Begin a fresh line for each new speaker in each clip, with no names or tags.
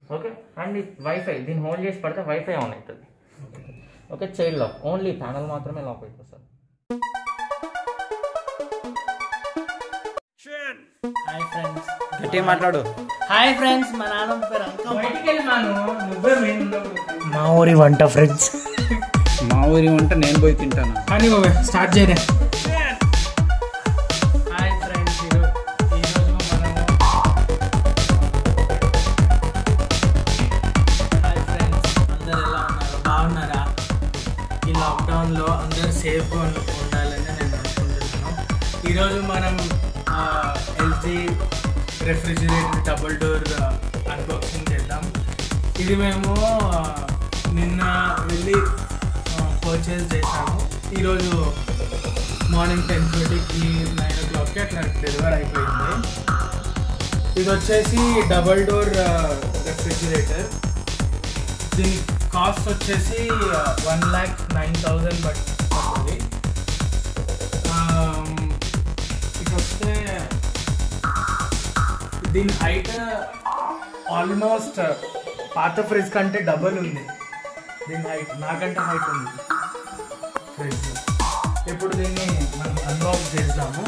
Okay and wifi దీన్ని hold చేసి పడితే వైఫై ఆన్ అవుతుంది okay child lock only panel మాత్రమే లాక్ అవుతుంది సార్
హాయ్ ఫ్రెండ్స్
గట్టి మాట్లాడు
హాయ్ ఫ్రెండ్స్ మా నాన్న పేరు అంకమ్మ
బయటికి వెళ్ళినాను నువ్వే మెయిన్
మా ఊరి వంట ఫ్రెండ్స్
మా ఊరి వంట నేను పోయి తింటాను
కానీ స్టార్ట్ చేయలే హాయ్ ఫ్రెండ్స్ ఈరోజు మనము హాయ్ ఫ్రెండ్స్ అందరు ఎలా ఉన్నారు బాగున్నారా ఈ లాక్డౌన్లో అందరు సేఫ్గా ఉండాలని నేను అనుకుంటున్నాను ఈరోజు మనం LG refrigerator double door unboxing చేద్దాం ఇది మేము ఆ, నిన్న వెళ్ళి పర్చేస్ చేసాము ఈరోజు మార్నింగ్ టెన్ థర్టీకి నైన్ ఓ క్లాక్కి అట్లా డెలివర్ అయిపోయింది ఇది వచ్చేసి డబల్ డోర్ రెఫ్రిజిరేటర్ దీని కాస్ట్ వచ్చేసి one lakh nine thousand but పడుతుంది ఆమ్, ఇక వస్తే దీని హైట్ ఆల్మోస్ట్ పాత ఫ్రిడ్జ్ కంటే డబల్ ఉంది దీని హైట్ నాకంటే హైట్ ఉంది ఫ్రిడ్జ్ ఇప్పుడు దీన్ని మనం అన్బాక్స్ చేద్దాము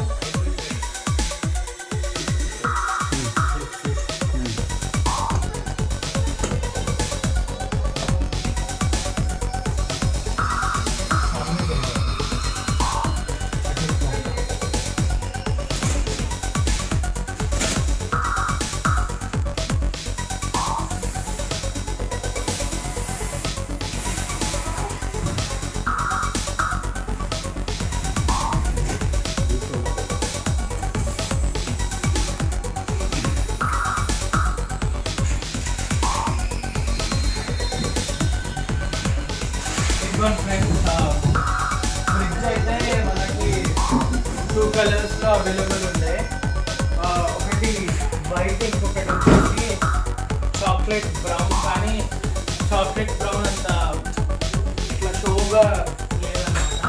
ఇదిగోండి ఫ్రెండ్స్ ఫ్రిడ్జ్ అయితే మనకి టూ కలర్స్లో అవైలబుల్ ఉన్నాయి ఆ, ఒకటి వైట్ ఇంకొకటి వచ్చేసి చాక్లెట్ బ్రౌన్ కానీ చాక్లెట్ బ్రౌన్ అంత ఇట్లా షోగా లేదన్నమాట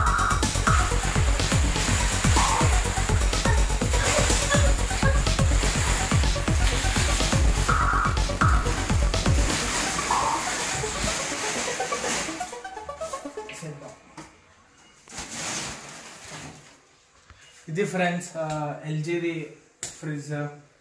చేద్దాం. ఇది ఫ్రెండ్స్ ఎల్జీది ఫ్రిడ్జ్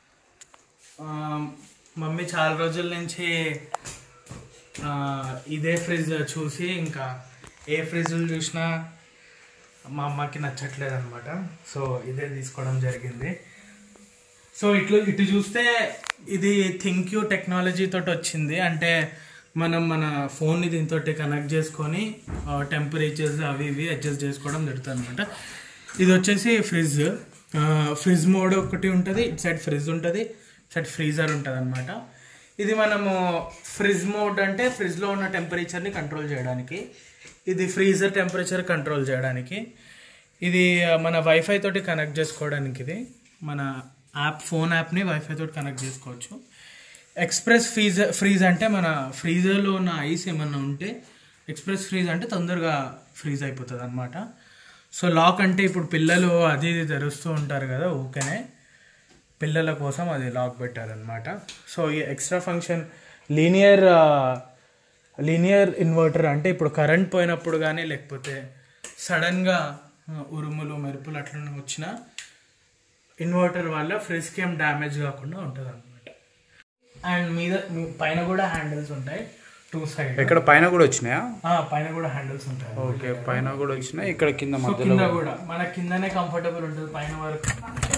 మమ్మీ చాలా రోజుల నుంచి ఆ, ఇదే ఫ్రిడ్జ్ చూసి ఇంకా ఏ ఫ్రిడ్జ్లు చూసినా మా అమ్మకి నచ్చట్లేదు అనమాట సో ఇదే తీసుకోవడం జరిగింది సో ఇట్లు ఇటు చూస్తే ఇది థింక్ యూ టెక్నాలజీ తోటి వచ్చింది అంటే మనం మన ఫోన్ని దీంతో కనెక్ట్ చేసుకొని టెంపరేచర్స్ అవి ఇవి అడ్జస్ట్ చేసుకోవడం జరుగుతుంది అనమాట ఇది వచ్చేసి ఫ్రిడ్జ్ ఫ్రిడ్జ్ మోడ్ ఒకటి ఉంటుంది ఇటు సైడ్ ఫ్రిడ్జ్ ఉంటుంది ఇటు సైడ్ ఫ్రీజర్ ఉంటుంది అనమాట ఇది మనము ఫ్రిడ్జ్ మోడ్ అంటే ఫ్రిడ్జ్లో ఉన్న టెంపరేచర్ని కంట్రోల్ చేయడానికి ఇది ఫ్రీజర్ టెంపరేచర్ కంట్రోల్ చేయడానికి ఇది ఆ, మన వైఫై తోటి కనెక్ట్ చేసుకోవడానికి ఇది మన యాప్ ఫోన్ యాప్ని వైఫై తోటి కనెక్ట్ చేసుకోవచ్చు ఎక్స్ప్రెస్ ఫ్రీజ్ ఫ్రీజ్ అంటే మన ఫ్రీజర్లో ఉన్న ఐస్ ఏమన్నా ఉంటే ఎక్స్ప్రెస్ ఫ్రీజ్ అంటే తొందరగా ఫ్రీజ్ అయిపోతుంది అనమాట సో లాక్ అంటే ఇప్పుడు పిల్లలు అది ఇది తెరుస్తూ ఉంటారు కదా ఊకనే పిల్లల కోసం అది లాక్ పెట్టారనమాట సో ఈ extra function linear linear inverter అంటే ఇప్పుడు కరెంట్ పోయినప్పుడు కానీ లేకపోతే సడన్గా ఉరుములు మెరుపులు అట్లా వచ్చిన ఇన్వర్టర్ వల్ల ఫ్రిడ్జ్కి ఏం డ్యామేజ్ కాకుండా ఉంటుంది అనమాట అండ్ మీద మీ- పైన కూడా హ్యాండిల్స్ ఉంటాయి టూ సైడ్
ఇక్కడ పైన కూడా వచ్చినాయా
పైన కూడా హ్యాండిల్స్ ఉంటాయి
ఓకే పైన కూడా వచ్చినాయి ఇక్కడ కింద
సో
మధ్యలో
కింద కూడా మన కిందనే కంఫర్టబుల్ ఉంటుంది పైన వరకు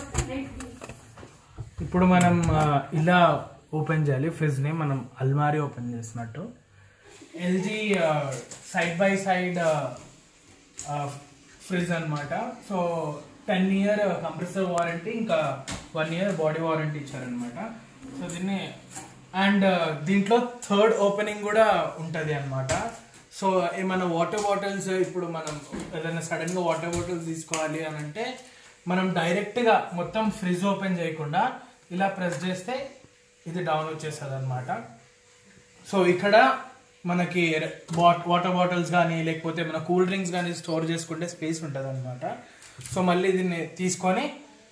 ఇప్పుడు మనం ఆ, ఇలా ఓపెన్ చేయాలి ఫ్రిడ్జ్ ని మనం అల్మారీ ఓపెన్ చేసినట్టు LG side by side fridge అన్నమాట so ten year compressor warranty ఇంకా వన్ ఇయర్ బాడీ వారంటీ ఇచ్చారనమాట సో దీన్ని అండ్ దీంట్లో థర్డ్ ఓపెనింగ్ కూడా ఉంటుంది అనమాట సో ఏమైనా వాటర్ బాటిల్స్ ఇప్పుడు మనం ఏదైనా సడన్ గా వాటర్ బాటిల్స్ తీసుకోవాలి అని అంటే మనం డైరెక్ట్ గా మొత్తం ఫ్రిడ్జ్ ఓపెన్ చేయకుండా ఇలా ప్రెస్ చేస్తే ఇది డౌన్ వచ్చేస్తుంది అనమాట సో ఇక్కడ మనకి వాటర్ బాటిల్స్ కానీ లేకపోతే మన కూల్ డ్రింక్స్ కానీ స్టోర్ చేసుకుంటే స్పేస్ ఉంటుంది అనమాట సో మళ్ళీ దీన్ని తీసుకొని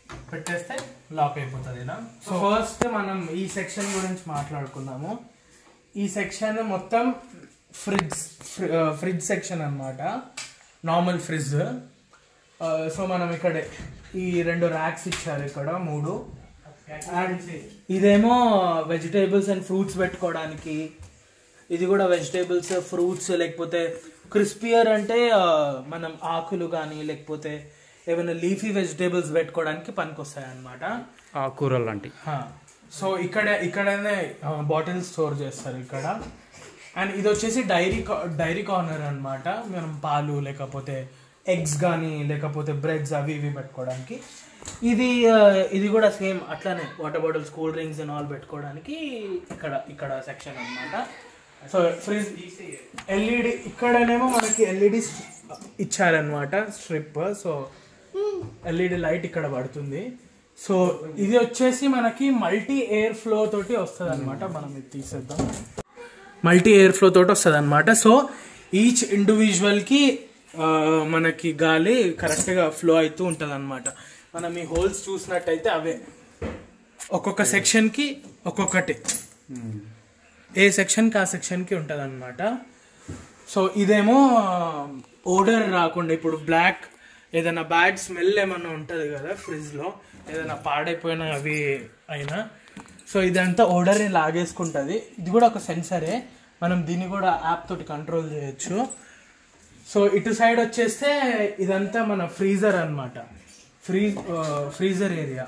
పెట్టేస్తే లాక్ అయిపోతుంది ఇలా సో ఫస్ట్ మనం ఈ సెక్షన్ గురించి మాట్లాడుకుందాము ఈ సెక్షన్ మొత్తం ఫ్రిడ్జ్ ఫ్రిడ్జ్ సెక్షన్ అన్నమాట నార్మల్ ఫ్రిడ్జ్ సో మనం ఇక్కడ ఈ రెండు ర్యాక్స్ ఇచ్చారు ఇక్కడ మూడు అండ్ ఇదేమో వెజిటేబుల్స్ అండ్ ఫ్రూట్స్ పెట్టుకోవడానికి ఇది కూడా వెజిటేబుల్స్ ఫ్రూట్స్ లేకపోతే క్రిస్పియర్ అంటే ఆ, మనం ఆకులు కానీ లేకపోతే ఏమైనా లీఫీ వెజిటేబుల్స్ పెట్టుకోవడానికి పనికొస్తాయి అన్నమాట
ఆ కూరలు లాంటి
సో ఇక్కడ ఇక్కడనే బాటిల్ స్టోర్ చేస్తారు ఇక్కడ అండ్ ఇది వచ్చేసి డైరీ డైరీ కార్నర్ అన్నమాట మనం పాలు లేకపోతే ఎగ్స్ కానీ లేకపోతే బ్రెడ్స్ అవి ఇవి పెట్టుకోవడానికి ఇది ఆ, ఇది కూడా సేమ్ అట్లానే water bottles cool drinks and all పెట్టుకోవడానికి ఇక్కడ ఇక్కడ సెక్షన్ అన్నమాట సో ఫ్రిజ్ ఎల్ఈడి ఇక్కడనేమో మనకి ఎల్ఈడి ఇచ్చారనమాట స్ట్రిప్ సో ఎల్ఈడి లైట్ ఇక్కడ పడుతుంది సో ఇది వచ్చేసి మనకి మల్టీ ఎయిర్ ఫ్లో తోటి వస్తుంది అనమాట మనం ఇది తీసేద్దాం మల్టీ ఎయిర్ ఫ్లో తోటి వస్తుంది అనమాట సో ఈచ్ ఇండివిజువల్కి మనకి గాలి కరెక్ట్గా ఫ్లో అవుతూ ఉంటుంది అనమాట మనం ఈ హోల్స్ చూసినట్టయితే అవే ఒక్కొక్క సెక్షన్కి ఒక్కొక్కటి ఏ సెక్షన్కి ఆ సెక్షన్కి ఉంటుంది అనమాట సో ఇదేమో ఓడర్ రాకుండా ఇప్పుడు బ్లాక్ ఏదైనా బ్యాడ్ స్మెల్ ఏమన్నా ఉంటుంది కదా ఫ్రిడ్జ్లో ఏదైనా పాడైపోయిన అవి అయినా సో ఇదంతా ఓడర్ని లాగేసుకుంటుంది ఇది కూడా ఒక సెన్సరే మనం దీన్ని కూడా యాప్ తోటి కంట్రోల్ చేయొచ్చు సో ఇటు సైడ్ వచ్చేస్తే ఇదంతా మన ఫ్రీజర్ అన్నమాట ఫ్రీజ్ ఫ్రీజర్ ఏరియా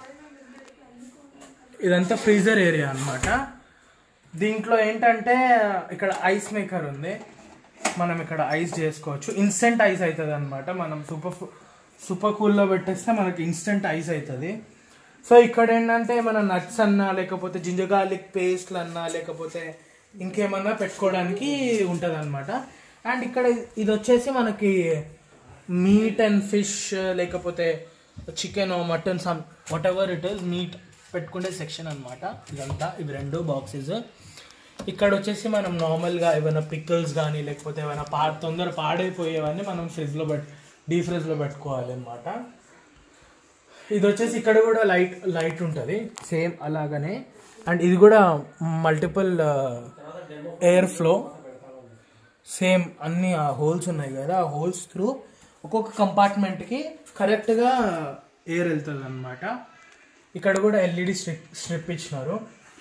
ఇదంతా ఫ్రీజర్ ఏరియా అన్నమాట దీంట్లో ఏంటంటే ఇక్కడ ఐస్ మేకర్ ఉంది మనం ఇక్కడ ఐస్ చేసుకోవచ్చు ఇన్స్టెంట్ ఐస్ అవుతుంది అనమాట మనం సూపర్ సూపర్ కూల్లో పెట్టేస్తే మనకి ఇన్స్టెంట్ ఐస్ అవుతుంది సో ఇక్కడ ఏంటంటే మన నట్స్ అన్నా లేకపోతే జింజర్ గార్లిక్ పేస్ట్లు అన్నా లేకపోతే ఇంకేమన్నా పెట్టుకోవడానికి ఉంటుంది అనమాట అండ్ ఇక్కడ ఇది వచ్చేసి మనకి మీట్ అండ్ ఫిష్ లేకపోతే chicken mutton some whatever it is meat పెట్టుకునే సెక్షన్ అన్నమాట ఇదంతా ఇవి రెండు బాక్సెస్ ఇక్కడ వచ్చేసి మనం నార్మల్గా ఏమైనా పిక్కల్స్ కానీ లేకపోతే ఏమైనా పా తొందర పాడైపోయేవన్నీ మనం ఫ్రిడ్జ్లో పెట్ డీ ఫ్రిడ్జ్లో పెట్టుకోవాలి అనమాట ఇది వచ్చేసి ఇక్కడ కూడా లైట్ లైట్ ఉంటుంది సేమ్ అలాగనే అండ్ ఇది కూడా మల్టిపుల్ ఎయిర్ ఫ్లో సేమ్ అన్ని ఆ హోల్స్ ఉన్నాయి కదా ఆ హోల్స్ త్రూ ఒక్కొక్క కంపార్ట్మెంట్కి కరెక్ట్గా ఎయిర్ వెళ్తుంది అనమాట ఇక్కడ కూడా ఎల్ఈడి స్ట్రిప్ స్ట్రిప్ ఇచ్చినారు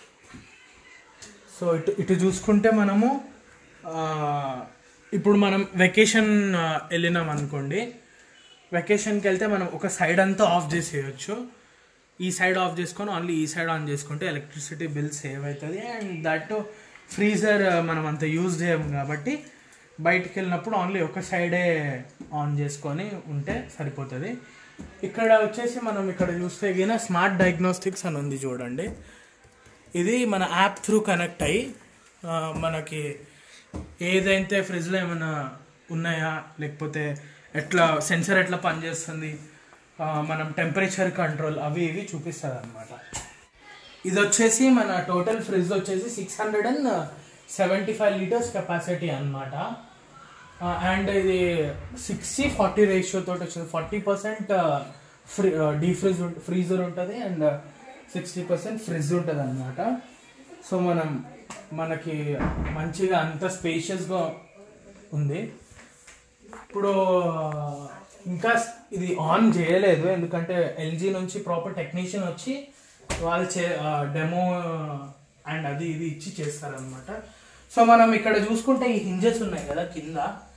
సో ఇటు ఇటు చూసుకుంటే మనము ఆ, ఇప్పుడు మనం వెకేషన్ వెళ్ళినాం అనుకోండి వెకేషన్కి వెళ్తే మనం ఒక సైడ్ అంతా ఆఫ్ చేసేయచ్చు ఈ సైడ్ ఆఫ్ చేసుకొని ఓన్లీ ఈ సైడ్ ఆన్ చేసుకుంటే ఎలక్ట్రిసిటీ బిల్ సేవ్ అవుతుంది అండ్ దట్ ఫ్రీజర్ మనం అంత యూజ్ చేయము కాబట్టి బయటికి వెళ్ళినప్పుడు ఓన్లీ ఒక సైడే ఆన్ చేసుకొని ఉంటే సరిపోతుంది ఇక్కడ వచ్చేసి మనం ఇక్కడ చూస్తే గిన స్మార్ట్ డయాగ్నోస్టిక్స్ అని ఉంది చూడండి ఇది మన యాప్ త్రూ కనెక్ట్ అయ్యి ఆ, మనకి ఏదైతే ఫ్రిడ్జ్లో ఏమైనా ఉన్నాయా లేకపోతే ఎట్లా సెన్సర్ ఎట్లా పనిచేస్తుంది ఆ, మనం టెంపరేచర్ కంట్రోల్ అవి ఇవి చూపిస్తుంది అనమాట ఇది వచ్చేసి మన టోటల్ ఫ్రిడ్జ్ వచ్చేసి six hundred and seventy five litres capacity అనమాట అండ్ ఇది సిక్స్టీ ఫార్టీ రేషియో తోటి వచ్చింది ఫార్టీ పర్సెంట్ ఫ్రీ డీ ఫ్రిజ్ ఫ్రీజర్ ఉంటుంది అండ్ సిక్స్టీ పర్సెంట్ ఫ్రిడ్జ్ ఉంటుంది అనమాట సో మనం మనకి మంచిగా అంత స్పేషియస్గా ఉంది ఇప్పుడు ఇంకా ఇది ఆన్ చేయలేదు ఎందుకంటే ఎల్జీ నుంచి ప్రాపర్ టెక్నీషియన్ వచ్చి వాళ్ళు చే డెమో అండ్ అది ఇది ఇచ్చి చేస్తారనమాట సో మనం ఇక్కడ చూసుకుంటే ఈ హింజెస్ ఉన్నాయి కదా కింద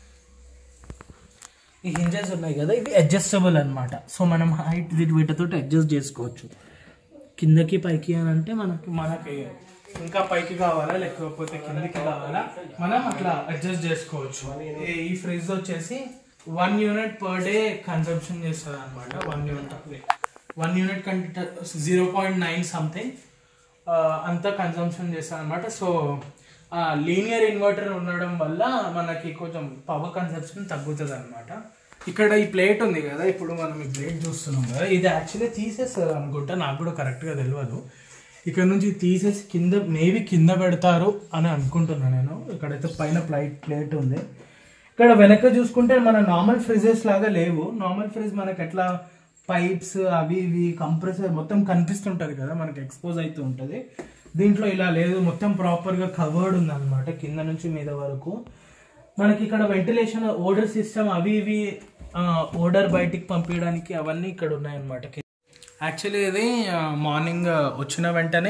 ఈ హింజెస్ ఉన్నాయి కదా ఇవి అడ్జస్టబుల్ అన్నమాట సో మనం హైట్ వీటితో అడ్జస్ట్ చేసుకోవచ్చు కిందకి పైకి అని అంటే మనకి మనకి ఇంకా పైకి కావాలా లేకపోతే కిందకి కావాలా మనం అట్లా అడ్జస్ట్ చేసుకోవచ్చు ఈ- ఈ ఫ్రిడ్జ్ వచ్చేసి one unit per day consumption చేస్తుంది అనమాట వన్ యూనిట్ వన్ యూనిట్ కంటే జీరో పాయింట్ నైన్ సంథింగ్ అంతా కన్సంప్షన్ చేస్తుంది అనమాట సో లీనియర్ ఇన్వర్టర్ ఉండడం వల్ల మనకి కొంచెం పవర్ కన్సంప్షన్ తగ్గుతుంది అనమాట ఇక్కడ ఈ ప్లేట్ ఉంది కదా ఇప్పుడు మనం ఈ ప్లేట్ చూస్తున్నాం కదా ఇది యాక్చువల్లీ తీసేస్తారు అనుకుంటా నాకు కూడా కరెక్ట్గా తెలియదు ఇక్కడ నుంచి తీసేసి కింద మేబీ కింద పెడతారు అని అనుకుంటున్నాను నేను ఇక్కడైతే పైన ప్లైట్ ప్లేట్ ఉంది ఇక్కడ వెనక చూసుకుంటే మన నార్మల్ ఫ్రిడ్జెస్ లాగా లేవు నార్మల్ ఫ్రిడ్జ్ మనకి ఎట్లా పైప్స్ అవి ఇవి కంప్రెసర్ మొత్తం కనిపిస్తుంటది కదా మనకి ఎక్స్పోజ్ అవుతూ ఉంటుంది దీంట్లో ఇలా లేదు మొత్తం ప్రాపర్గా కవర్డ్ ఉంది అనమాట కింద నుంచి మీద వరకు మనకి ఇక్కడ వెంటిలేషన్ ఓడర్ సిస్టమ్ అవి ఇవి ఓడర్ బయటికి పంపించడానికి అవన్నీ ఇక్కడ ఉన్నాయన్నమాట యాక్చువల్లీ ఇది మార్నింగ్ వచ్చిన వెంటనే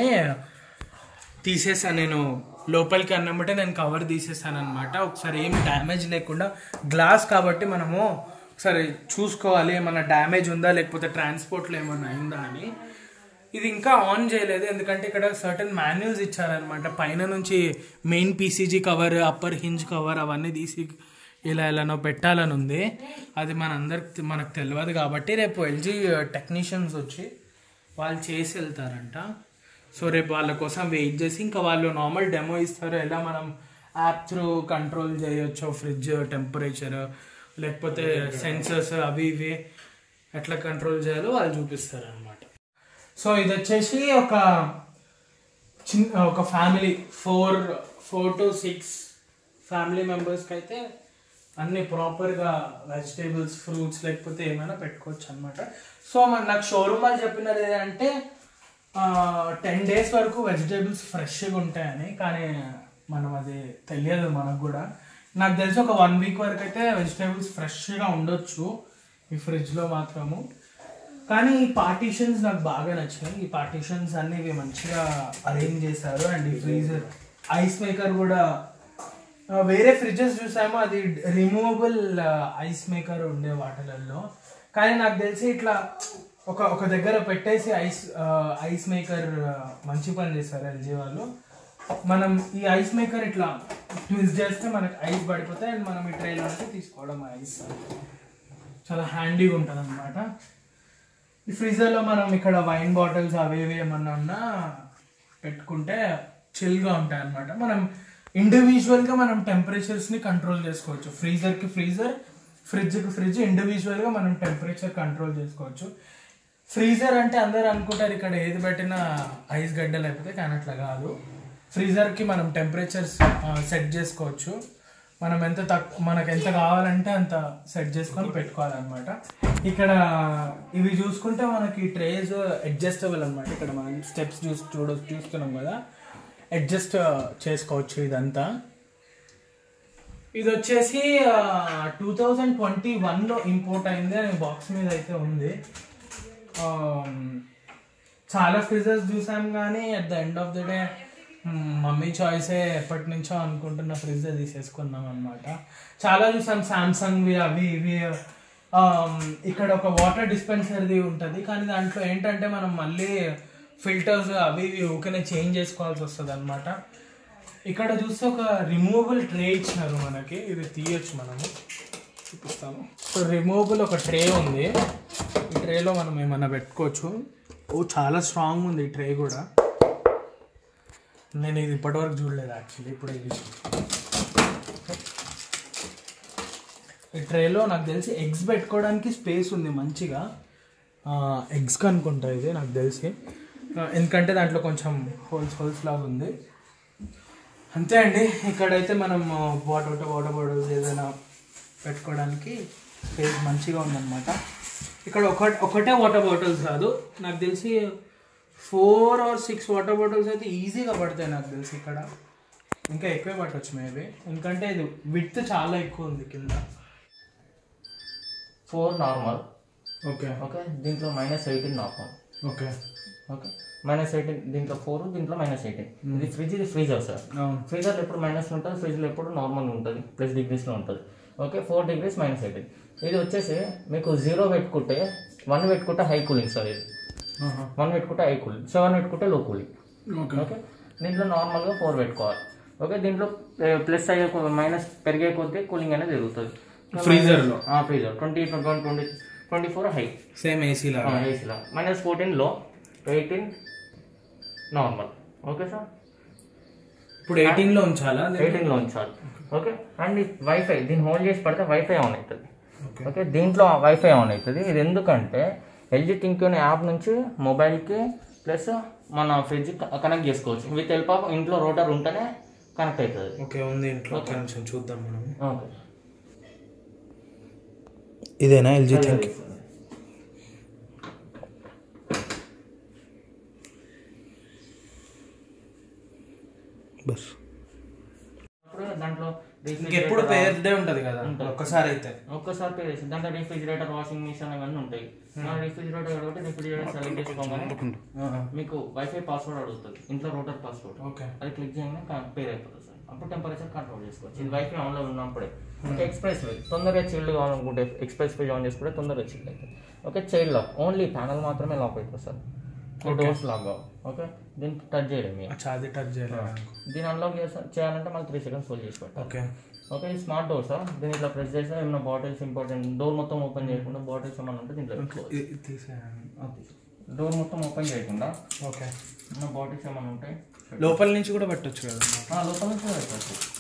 తీసేసాను నేను లోపలికి అన్నమాట నేను కవర్ తీసేసాను అనమాట ఒకసారి ఏం డ్యామేజ్ లేకుండా గ్లాస్ కాబట్టి మనము ఒకసారి చూసుకోవాలి ఏమన్నా డ్యామేజ్ ఉందా లేకపోతే ట్రాన్స్పోర్ట్లో ఏమన్నా అయిందా అని ఇది ఇంకా ఆన్ చేయలేదు ఎందుకంటే ఇక్కడ సర్టన్ మాన్యువల్స్ ఇచ్చారనమాట పైన నుంచి main PCG cover upper hinge cover అవన్నీ తీసి ఇలా ఎలానో పెట్టాలని ఉంది అది మన అందరికి మనకు తెలియదు కాబట్టి రేపు ఎల్జీ టెక్నీషియన్స్ వచ్చి వాళ్ళు చేసి వెళ్తారంట సో రేపు వాళ్ళ కోసం వెయిట్ చేసి ఇంకా వాళ్ళు నార్మల్ డెమో ఇస్తారు ఎలా మనం యాప్ త్రూ కంట్రోల్ చేయొచ్చు ఫ్రిడ్జ్ టెంపరేచర్ లేకపోతే సెన్సర్స్ అవి ఇవి ఎట్లా కంట్రోల్ చేయాలో వాళ్ళు చూపిస్తారు అనమాట సో ఇది వచ్చేసి ఒక చిన్న ఒక family four four to six family మెంబర్స్కి అయితే అన్ని ప్రాపర్గా వెజిటేబుల్స్ ఫ్రూట్స్ లేకపోతే ఏమైనా పెట్టుకోవచ్చు అనమాట సో మన నాకు షోరూమ్ వాళ్ళు చెప్పినది ఏంటంటే టెన్ డేస్ వరకు వెజిటేబుల్స్ ఫ్రెష్గా ఉంటాయని కానీ మనం అది తెలియదు మనకు కూడా నాకు తెలిసి ఒక వన్ వీక్ వరకు అయితే వెజిటేబుల్స్ ఫ్రెష్గా ఉండొచ్చు ఈ ఫ్రిడ్జ్లో మాత్రము కానీ ఈ పార్టీషన్స్ నాకు బాగా నచ్చినాయి ఈ పార్టీషన్స్ అన్ని ఇవి మంచిగా అరేంజ్ చేశారు అండ్ ఈ ఫ్రీజర్ ఐస్ మేకర్ కూడా ఆ, వేరే ఫ్రిడ్జెస్ చూసామో అది రిమూవబుల్ ఐస్ మేకర్ ఉండే వాటిలలో కానీ నాకు తెలిసి ఇట్లా ఒక ఒక దగ్గర పెట్టేసి ఐస్ ఐస్ మేకర్ మంచి పని చేస్తారు ఎల్జీ వాళ్ళు మనం ఈ ఐస్ మేకర్ ఇట్లా ట్విస్ట్ చేస్తే మనకి ఐస్ పడిపోతాయి అండ్ మనం ఈ ట్రైలో నుంచి తీసుకోవడం ఐస్ చాలా హ్యాండీగా ఉంటుంది అనమాట ఈ ఫ్రీజర్లో మనం ఇక్కడ వైన్ బాటిల్స్ అవి ఇవి ఏమన్నా ఉన్నా పెట్టుకుంటే చిల్గా ఉంటాయి అనమాట మనం ఇండివిజువల్గా మనం టెంపరేచర్స్ని కంట్రోల్ చేసుకోవచ్చు ఫ్రీజర్కి ఫ్రీజర్ ఫ్రిడ్జ్కి ఫ్రిడ్జ్ ఇండివిజువల్గా మనం టెంపరేచర్ కంట్రోల్ చేసుకోవచ్చు ఫ్రీజర్ అంటే అందరు అనుకుంటారు ఇక్కడ ఏది పెట్టినా ఐస్ గడ్డ లేకపోతే కానీ అట్లా కాదు ఫ్రీజర్కి మనం టెంపరేచర్స్ సెట్ చేసుకోవచ్చు మనం ఎంత తక్కువ మనకు ఎంత కావాలంటే అంత సెట్ చేసుకొని పెట్టుకోవాలన్నమాట ఇక్కడ ఇవి చూసుకుంటే మనకి ట్రేస్ అడ్జస్టబుల్ అనమాట ఇక్కడ మనం స్టెప్స్ చూసి చూడ చూస్తున్నాం కదా అడ్జస్ట్ చేసుకోవచ్చు ఇదంతా ఇది వచ్చేసి టూ థౌజండ్ ట్వంటీ వన్లో ఇంపోర్ట్ అయింది అని బాక్స్ మీద అయితే ఉంది Um, చాలా ఫ్రిజర్స్ చూసాం కానీ at the end of the day mummy చాయిసే ఎప్పటి నుంచో అనుకుంటున్న ఫ్రిజర్ తీసేసుకున్నాం అనమాట చాలా చూసాం సామ్సంగ్వి అవి ఇవి Um, ఇక్కడ ఒక వాటర్ డిస్పెన్సర్ది ఉంటుంది కానీ దాంట్లో ఏంటంటే మనం మళ్ళీ ఫిల్టర్స్ అవి ఇవి ఊకనే చేంజ్ చేసుకోవాల్సి వస్తుంది అనమాట ఇక్కడ చూస్తే ఒక రిమూవబుల్ ట్రే ఇచ్చినారు మనకి ఇది తీయొచ్చు మనము చూపిస్తాను సో రిమూవబుల్ ఒక ట్రే ఉంది ఈ ట్రేలో మనం ఏమన్నా పెట్టుకోవచ్చు ఓ చాలా స్ట్రాంగ్ ఉంది ఈ ట్రే కూడా నేను ఇది ఇప్పటివరకు చూడలేదు యాక్చువల్లీ ఇప్పుడు ఇది ఈ ట్రేలో నాకు తెలిసి ఎగ్స్ పెట్టుకోవడానికి స్పేస్ ఉంది మంచిగా ఎగ్స్ అనుకుంటా ఇది నాకు తెలిసి ఆ, ఎందుకంటే దాంట్లో కొంచెం హోల్స్ హోల్స్ లాగా ఉంది అంతే అండి ఇక్కడైతే మనం వాటర్ వాటర్ బాటిల్స్ ఏదైనా పెట్టుకోవడానికి స్పేస్ మంచిగా ఉందన్నమాట ఇక్కడ ఒక ఒకటే వాటర్ బాటిల్స్ కాదు నాకు తెలిసి four or six water bottles అయితే ఈజీగా పడతాయి నాకు తెలిసి ఇక్కడ ఇంకా ఎక్కువే పట్టవచ్చు మేబీ ఎందుకంటే ఇది విత్ చాలా ఎక్కువ ఉంది కింద
ఫోర్ నార్మల్
ఓకే
ఓకే దీంట్లో minus eighteen normal
okay
okay minus eighteen దీంట్లో ఫోర్ దీంట్లో మైనస్ ఎయిటీన్ ఇది ఫ్రిడ్జ్ ఇది ఫ్రీజర్ సార్
అవును
ఫ్రీజర్లో ఎప్పుడు మైనస్ ఉంటుంది ఫ్రిడ్జ్లో ఎప్పుడు నార్మల్ ఉంటుంది ప్లస్ డిగ్రీస్లో ఉంటుంది okay four degrees minus eighteen ఇది వచ్చేసి మీకు జీరో పెట్టుకుంటే వన్ పెట్టుకుంటే హై కూలింగ్ సార్ ఇది వన్ పెట్టుకుంటే హై కూలింగ్ సెవెన్ పెట్టుకుంటే లో కూలింగ్
ఓకే
ఓకే దీంట్లో నార్మల్గా ఫోర్ పెట్టుకోవాలి ఓకే దీంట్లో ప్లస్ అయ్యే మైనస్ పెరిగే కొద్దీ కూలింగ్ అనేది జరుగుతుంది
Freezer లో?
Freezer twenty twenty twenty twenty four high
same AC లాగా
ఏసీలో మైనస్ ఫోర్టీన్ లో ఎయిటీన్ నార్మల్ ఓకే సార్
ఇప్పుడు ఎయిటీన్ లో ఉంచాలా
ఎయిటీన్ లో ఉంచాలి ఓకే అండ్ వైఫై దీన్ని హోల్డ్ చేసి పడితే వైఫై ఆన్ అవుతుంది
ఓకే
ఓకే దీంట్లో వైఫై ఆన్ అవుతుంది ఇది ఎందుకంటే ఎల్జీ థింక్యూన్ యాప్ నుంచి మొబైల్కి ప్లస్ మన ఫ్రిడ్జ్ కనెక్ట్ చేసుకోవచ్చు విత్ హెల్ప్ ఆఫ్ ఇంట్లో రోటర్ ఉంటేనే కనెక్ట్ అవుతుంది
ఓకే ఉంది ఇంట్లో కొంచెం చూద్దాం మనం
ఓకే
ఇదేనా ఎల్జీ థింక్
బస్
అప్పుడు దాంట్లో
ఇంకెప్పుడు
refrigerator,
పేరుదే ఉంటది కదా
ఉంటది.
ఒక్కసారి అయితే
ఒక్కసారి పే చేసి దాంట్లో రిఫ్రిజిరేటర్ వాషింగ్ మిషన్ అవన్నీ ఉంటాయి మన రిఫ్రిజిరేటర్ కాబట్టి రిఫ్రిజిరేటర్ సెలెక్ట్ చేసుకోగానే మీకు వైఫై పాస్వర్డ్ అడుగుతుంది ఇంట్లో రూటర్ పాస్వర్డ్
ఓకే
అది క్లిక్ చేయగానే పేర్ అయిపోతుంది సార్ అప్పుడు టెంపరేచర్ కంట్రోల్ చేసుకోవచ్చు ఇది వైఫై ఆన్లో ఉన్నప్పుడే ఓకే ఎక్స్ప్రెస్ వే తొందరగా చిల్డ్ కావాలనుకుంటే ఎక్స్ప్రెస్ వే ఆన్ చేసుకుంటే తొందరగా చిల్డ్ అవుతుంది okay child lock only panel మాత్రమే లాక్ అవుతుంది సార్ డోర్స్ లాక్ కావు ఓకే దీన్ని టచ్ చేయడం
అచ్చా అది టచ్ చేయలేదు
దీన్ని అన్లాక్ చేయాలంటే మళ్ళీ త్రీ సెకండ్స్ హోల్డ్ చేసి పెట్టాలి
ఓకే
ఓకే ఇది స్మార్ట్ డోర్ సార్ దీన్ని ఇట్లా ప్రెస్ చేస్తే ఏమైనా బాటిల్స్ ఇంపార్టెంట్ డోర్ మొత్తం ఓపెన్ చేయకుండా బాటిల్స్ ఏమైనా ఉంటే దీంట్లో పెట్టుకోవచ్చు
ఇది తీసేయండి
డోర్ మొత్తం ఓపెన్ చేయకుండా
ఓకే
ఉన్న బాటిల్స్ ఏమైనా ఉంటాయి
లోపల నుంచి కూడా పెట్టొచ్చు కదా
ఆ, లోపల నుంచి కూడా పెట్టచ్చు